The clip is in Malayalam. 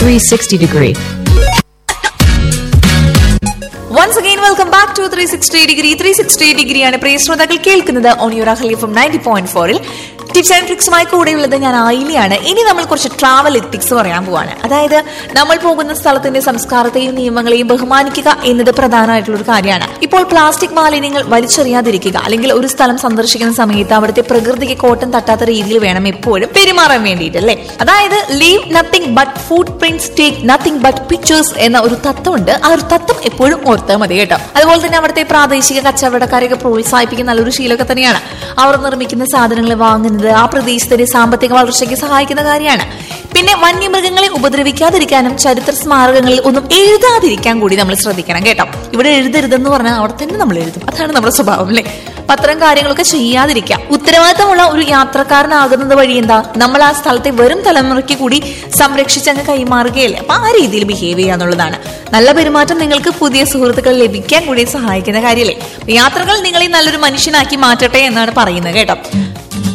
360 degree. Once again welcome back to three sixty degree three sixty degree ആണ് പ്രിയ ശ്രോതാക്കൾ കേൾക്കുന്നത് ഓണിയൂറ ഖലീഫും നയൻറ്റി പോയിന്റ് ഫോറിൽ ടിപ്സ് ആൻഡ് ട്രിക്സുമായി കൂടെയുള്ളത് ഞാൻ ആയിലിയാണ് ഇനി നമ്മൾ കുറച്ച് ട്രാവൽ എത്തിക്സ് പറയാൻ പോവാണ് അതായത് നമ്മൾ പോകുന്ന സ്ഥലത്തിന്റെ സംസ്കാരത്തെയും നിയമങ്ങളെയും ബഹുമാനിക്കുക എന്നത് പ്രധാനമായിട്ടുള്ള ഒരു കാര്യമാണ് ഇപ്പോൾ പ്ലാസ്റ്റിക് മാലിന്യങ്ങൾ വലിച്ചെറിയാതിരിക്കുക അല്ലെങ്കിൽ ഒരു സ്ഥലം സന്ദർശിക്കുന്ന സമയത്ത് അവിടുത്തെ പ്രകൃതിക്ക് കോട്ടം തട്ടാത്ത രീതിയിൽ വേണം എപ്പോഴും പെരുമാറാൻ വേണ്ടിയിട്ട് അല്ലേ അതായത് leave nothing but footprints take nothing but pictures എന്ന ഒരു തത്വമുണ്ട് ആ ഒരു തത്വം എപ്പോഴും ഓർത്താൽ മതി കേട്ടോ അതുപോലെ തന്നെ അവിടുത്തെ പ്രാദേശിക കച്ചവടക്കാരെയൊക്കെ പ്രോത്സാഹിപ്പിക്കുന്ന നല്ലൊരു ശീലമൊക്കെ തന്നെയാണ് അവർ നിർമ്മിക്കുന്ന സാധനങ്ങൾ വാങ്ങുന്നത് ആ പ്രദേശത്തിന്റെ സാമ്പത്തിക വളർച്ചയ്ക്ക് സഹായിക്കുന്ന കാര്യമാണ് പിന്നെ വന്യമൃഗങ്ങളെ ഉപദ്രവിക്കാതിരിക്കാനും ചരിത്ര സ്മാരകങ്ങളിൽ ഒന്നും എഴുതാതിരിക്കാൻ കൂടി നമ്മൾ ശ്രദ്ധിക്കണം കേട്ടോ ഇവിടെ എഴുതരുതെന്ന് പറഞ്ഞാൽ അവിടെ തന്നെ നമ്മൾ എഴുതും അതാണ് നമ്മുടെ സ്വഭാവം അല്ലേ അപ്പൊ അത്തരം കാര്യങ്ങളൊക്കെ ചെയ്യാതിരിക്കാം ഉത്തരവാദിത്തമുള്ള ഒരു യാത്രക്കാരനാകുന്നത് വഴി എന്താ നമ്മൾ ആ സ്ഥലത്തെ വരും തലമുറയ്ക്ക് കൂടി സംരക്ഷിച്ചങ്ങ് കൈമാറുകയല്ലേ അപ്പൊ ആ രീതിയിൽ ബിഹേവ് ചെയ്യാന്നുള്ളതാണ് നല്ല പെരുമാറ്റം നിങ്ങൾക്ക് പുതിയ സുഹൃത്തുക്കൾ ലഭിക്കാൻ കൂടി സഹായിക്കുന്ന കാര്യമല്ലേ അപ്പൊ യാത്രകൾ നിങ്ങളെ നല്ലൊരു മനുഷ്യനാക്കി മാറ്റട്ടെ എന്നാണ് പറയുന്നത് കേട്ടോ